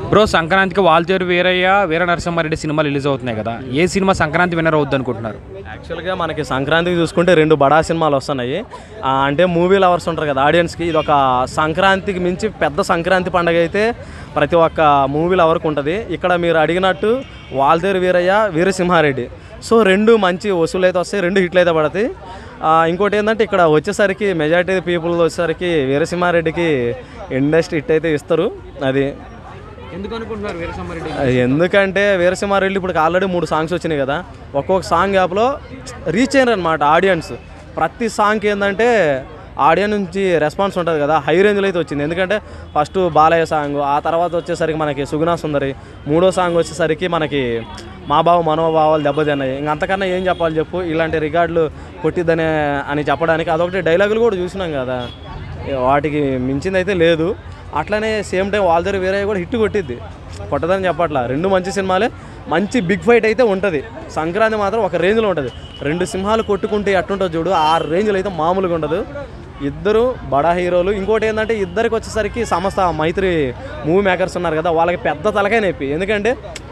bro సంక్రాంతికి Waltair Veerayya Veera Narasimhareddy cinema release అవుతున్నాయి కదా ఏ సినిమా సంక్రాంతి విన్నర్ అవుద్ది అనుకుంటున్నారు యాక్చువల్గా మనకి సంక్రాంతికి చూసుకుంటే రెండు బడా సినిమాలు వస్తున్నాయి ఆ, అంటే మూవీ లవర్స్ ఉంటారు కదా ఆడియన్స్కి ఇది ఒక సంక్రాంతికి మించి పెద్ద సంక్రాంతి పండగ అయితే ప్రతి ఒక్క మూవీ లవర్కి ఉంటుంది ఇక్కడ మీరు అడిగినట్టు వాల్తేరు వీరయ్య వీరసింహారెడ్డి సో రెండు మంచి వసూలు అయితే వస్తాయి రెండు హిట్లు అయితే పడతాయి ఆ, ఇంకోటి ఏంటంటే ఇక్కడ వచ్చేసరికి మెజారిటీ పీపుల్ వచ్చేసరికి వీరసింహారెడ్డికి ఇండస్ట్రీ హిట్ అయితే ఇస్తారు అది ఎందుకు అనుకుంటున్నారు వీరసింహారెడ్డి ఎందుకంటే వీరసింహారెడ్డి ఇప్పుడు ఆల్రెడీ మూడు సాంగ్స్ వచ్చినాయి కదా ఒక్కొక్క సాంగ్ యాప్లో రీచ్ అయ్యారు అనమాట ఆడియన్స్ ప్రతి సాంగ్కి ఏంటంటే ఆడియన్స్ నుంచి రెస్పాన్స్ ఉంటుంది కదా హై రేంజ్లో అయితే వచ్చింది ఎందుకంటే ఫస్ట్ బాలయ్య సాంగ్ ఆ తర్వాత వచ్చేసరికి మనకి సుగుణా సుందరి మూడో సాంగ్ వచ్చేసరికి మనకి మా బావ మనోభావాలు దెబ్బతిన్నాయి ఇంక అంతకన్నా ఏం చెప్పాలి చెప్పు ఇలాంటి రికార్డులు కొట్టిద్దనే అని చెప్పడానికి అదొకటి డైలాగులు కూడా చూసినాం కదా వాటికి మించింది అయితే లేదు అట్లనే సేమ్ టైం వాళ్ళ దగ్గర వేరే కూడా హిట్ కొట్టిద్ది కొట్టదని చెప్పట్లా రెండు మంచి సినిమాలే మంచి బిగ్ ఫైట్ అయితే ఉంటుంది సంక్రాంతి మాత్రం ఒక రేంజ్లో ఉంటుంది రెండు సింహాలు కొట్టుకుంటే ఎట్టుంటుంది చూడు ఆ రేంజ్లో అయితే మామూలుగా ఉండదు ఇద్దరు బడా హీరోలు ఇంకోటి ఏంటంటే ఇద్దరికి వచ్చేసరికి సంస్థ మైత్రి మూవీ మేకర్స్ ఉన్నారు కదా వాళ్ళకి పెద్ద తలకాయ నొప్పి ఎందుకంటే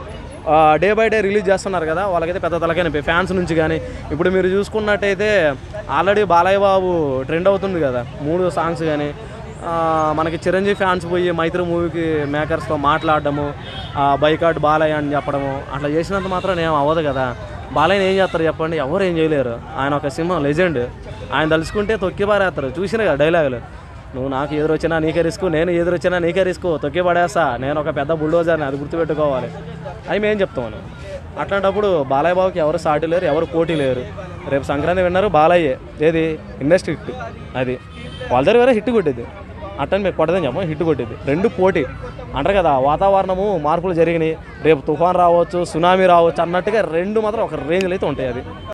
డే బై డే రిలీజ్ చేస్తున్నారు కదా వాళ్ళకైతే పెద్ద తలకాయ నొప్పి ఫ్యాన్స్ నుంచి కానీ ఇప్పుడు మీరు చూసుకున్నట్టయితే ఆల్రెడీ బాలయ్య బాబు ట్రెండ్ అవుతుంది కదా మూడు సాంగ్స్ కానీ ఆ, మనకి చిరంజీవి ఫ్యాన్స్ పోయి మైత్రి మూవీకి మేకర్స్తో మాట్లాడడము బైకాట్ బాలయ్య అని చెప్పడము అట్లా చేసినంత మాత్రం ఏం అవ్వదు కదా బాలయ్యని ఏం చేస్తారు చెప్పండి ఎవరు ఏం చేయలేరు ఆయన ఒక సింహం లెజెండ్ ఆయన తలుచుకుంటే తొక్కి పారేస్తారు చూసిన కదా డైలాగులు నువ్వు నాకు ఎదురొచ్చినా నీకే రిస్క్ నేను ఎదురొచ్చినా నీకే రిస్క్ తొక్కి పడేస్తా నేను ఒక పెద్ద బుల్డోజర్ని అది గుర్తుపెట్టుకోవాలి అవి మేము చెప్తామను అట్లాంటప్పుడు బాలయ్య బాబుకి ఎవరు సాటి లేరు ఎవరు పోటీ లేరు రేపు సంక్రాంతి విన్నారు బాలయ్యే ఏది ఇండస్ట్రీ హిట్ అది వాళ్ళ దగ్గర వేరే హిట్ కొట్టింది అట్టని మేము కొట్టదని చెప్పం హిట్ కొట్టింది రెండు పోటీ అంటారు కదా వాతావరణము మార్పులు జరిగినాయి రేపు తుఫాన్ రావచ్చు సునామీ రావచ్చు అన్నట్టుగా రెండు మాత్రం ఒక రేంజ్లో అయితే ఉంటాయి అది